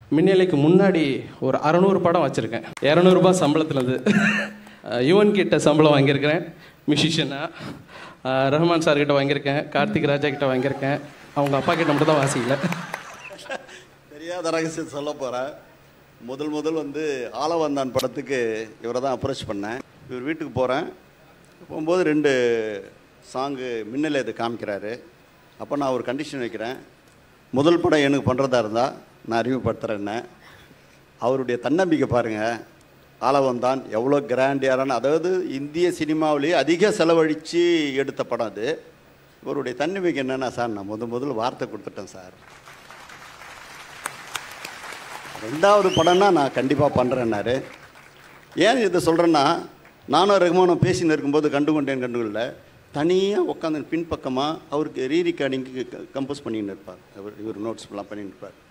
மின்னலைக்கு முன்னாடி ஒரு அறநூறு படம் வச்சுருக்கேன் இரநூறுபா சம்பளத்துலேருந்து யுவன் கிட்ட சம்பளம் வாங்கியிருக்கிறேன் மியூசிஷியனாக ரஹ்மான் சார் கிட்ட வாங்கியிருக்கேன் கார்த்திக் ராஜா கிட்ட வாங்கியிருக்கேன் அவங்க அப்பா கிட்ட மட்டும் தான் வாசிக்கல தெரியாத ரகசியம் சொல்ல போகிறேன் முதல் முதல் வந்து ஆலவந்தான் படத்துக்கு இவரை தான் அப்ரோச் பண்ணேன் இவர் வீட்டுக்கு போகிறேன் போகும்போது ரெண்டு சாங்கு மின்னல் இது காமிக்கிறாரு அப்போ நான் ஒரு கண்டிஷன் வைக்கிறேன் முதல் படம் எனக்கு பண்ணுறதா இருந்தால் நான் அறிமுகப்படுத்துகிறேன்னு அவருடைய தன்னம்பிக்கை பாருங்கள் ஆலவந்தான் எவ்வளோ கிராண்டியரான அதாவது இந்திய சினிமாவிலேயே அதிக செலவழித்து எடுத்த படம் அது இவருடைய தன்னம்பிக்கை என்னென்னா சார் நான் முதல் முதல் வார்த்தை கொடுத்துட்டேன் சார் ரெண்டாவது படம்னா நான் கண்டிப்பாக பண்ணுறேன்னாரு ஏன் இதை சொல்கிறேன்னா நானும் ரகுமானும் பேசின்னு இருக்கும்போது கண்டு கொண்டேன் கண்டுகொள்ள தனியாக உட்காந்து பின்பக்கமாக அவருக்கு ரீ ரெக்கார்டிங்க்கு கம்போஸ் பண்ணின்னு இருப்பார் அவர் இவர் நோட்ஸ் எல்லாம் பண்ணின்னு இருப்பார்